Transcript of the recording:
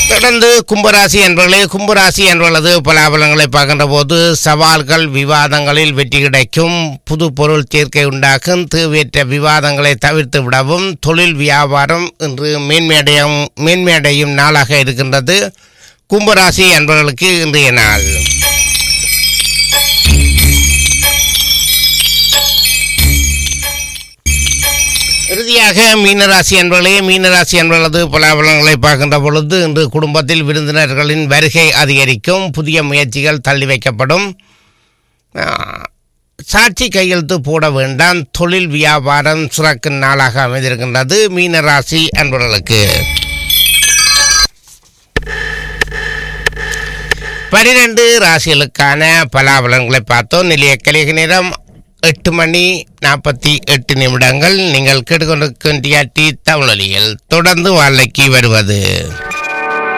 தொடர்ந்து கும்பராசி என்பவர்களே கும்பராசி என்பவர்களது பலாபலங்களை பார்க்கின்ற போது சவால்கள் விவாதங்களில் வெற்றி கிடைக்கும் புது பொருள் சேர்க்கை உண்டாக்கும் தேவையற்ற விவாதங்களை தவிர்த்து விடவும் தொழில் வியாபாரம் இன்று மேன்மையடையும் மேன்மையடையும் நாளாக இருக்கின்றது கும்பராசி என்பவர்களுக்கு இன்றைய நாள் இறுதியாக மீனராசி என்பவர்களே மீனராசி என்பவர்களது பலாபலங்களை பார்க்கின்ற பொழுது இன்று குடும்பத்தில் விருந்தினர்களின் வருகை அதிகரிக்கும் புதிய முயற்சிகள் தள்ளி வைக்கப்படும் ஆ, சாட்சி கையெழுத்து போட வேண்டாம் தொழில் வியாபாரம் சிறக்கும் நாளாக அமைந்திருக்கின்றது மீனராசி என்பவர்களுக்கு பனிரெண்டு ராசிகளுக்கான பலாபலன்களை பார்த்தோம் நிலைய கலிக நேரம் எட்டு மணி நாற்பத்தி எட்டு நிமிடங்கள் நீங்கள் கேட்டுக்கொண்டிருக்கின்ற டி தமிழொலியில் தொடர்ந்து வாழ்க்கைக்கு வருவது